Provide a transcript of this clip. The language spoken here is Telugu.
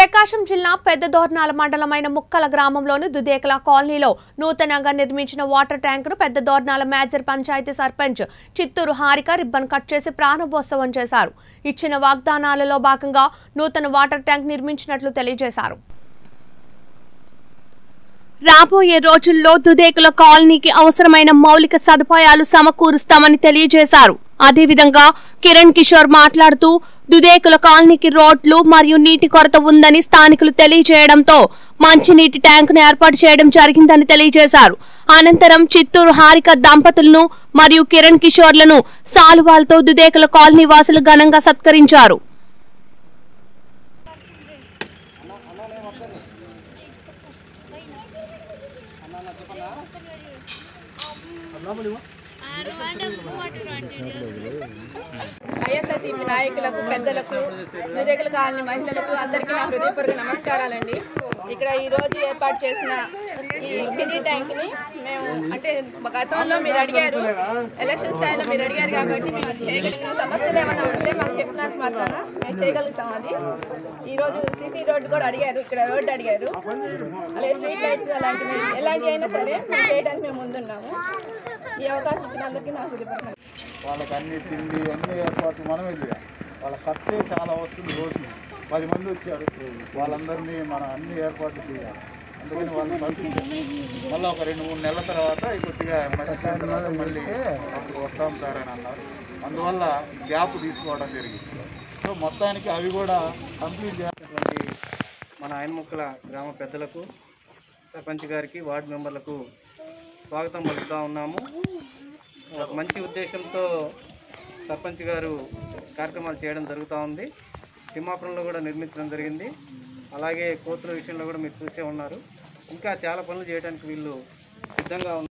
ప్రకాశం జిల్లా పెద్దదోర్నాల మండలమైన ముక్కల గ్రామంలోని దుదేకల కాలనీలో నూతనంగా నిర్మించిన వాటర్ ట్యాంకును Peddadornala major panchayat sarpanch Chittoor Harika ribbon cut చేసి ప్రారంభోత్సవం చేశారు ఇచ్చిన వాగ్దానాలలో భాగంగా నూతన వాటర్ ట్యాంక్ నిర్మించినట్లు తెలియజేశారు రాబోయే రోజుల్లో దుదేకుల కాలనీకి అవసరమైన మౌలిక సదుపాయాలు సమకూరుస్తామని తెలియజేశారు అదేవిధంగా కిరణ్ కిషోర్ మాట్లాడుతూ దుదేకుల కాలనీకి రోడ్లు మరియు నీటి కొరత ఉందని స్థానికులు తెలియజేయడంతో మంచినీటి ట్యాంకును ఏర్పాటు చేయడం జరిగిందని తెలియజేశారు అనంతరం చిత్తూరు హారిక దంపతులను మరియు కిరణ్ కిషోర్లను సాలువాలతో దుదేకుల కాలనీ వాసులు ఘనంగా సత్కరించారు వైఎస్ఆర్సీపీ నాయకులకు పెద్దలకు నిరుదేకుల కాలనీ మహిళలకు అందరికీ నా హృదయపూర్వక నమస్కారాలండి ఇక్కడ ఈ రోజు ఏర్పాటు చేసిన ఈ మినీ ట్యాంక్ ని మేము అంటే గతంలో మీరు అడిగారు ఎలక్షన్ టైంలో మీరు అడిగారు కాబట్టి మేము చేయగలిగిన సమస్యలు ఏమైనా ఉంటే మాకు చెప్పినంత మాత్రాన మేము చేయగలుగుతాం అది ఈ రోజు సీసీ రోడ్డు కూడా అడిగారు ఇక్కడ రోడ్డు అడిగారు అలాగే స్ట్రీట్ లైట్స్ అలాంటివి ఎలాంటివి అయినా సరే మేము చేయడానికి మేము ముందున్నాము ఈ అవకాశం ఇచ్చినందుకు నా హృదయపూర్వక వాళ్ళకి అన్ని తిండి అన్ని ఏర్పాట్లు మనమే చేయాలి వాళ్ళ ఖర్చే చాలా వస్తుంది రోజుకి పది మంది వచ్చారు వాళ్ళందరినీ మనం అన్ని ఏర్పాట్లు చేయాలి అందుకని వాళ్ళని పంపించాలి మళ్ళీ ఒక రెండు మూడు నెలల తర్వాత ఈ కొద్దిగా మంచి అయిన తర్వాత మళ్ళీ అప్పుడు వస్తాం సార్ అని అన్నారు అందువల్ల గ్యాప్ తీసుకోవడం జరిగింది సో మొత్తానికి అవి కూడా కంప్లీట్ చేయాలి మన ఆయనముక్కల గ్రామ పెద్దలకు సర్పంచ్ గారికి వార్డు మెంబర్లకు స్వాగతం పలుకుతూ ఉన్నాము ఒక మంచి ఉద్దేశంతో సర్పంచ్ గారు కార్యక్రమాలు చేయడం జరుగుతూ ఉంది తిమ్మాపురంలో కూడా నిర్మించడం జరిగింది అలాగే కోతుల విషయంలో కూడా మీరు చూసే ఉన్నారు ఇంకా చాలా పనులు చేయడానికి వీళ్ళు సిద్ధంగా ఉన్నారు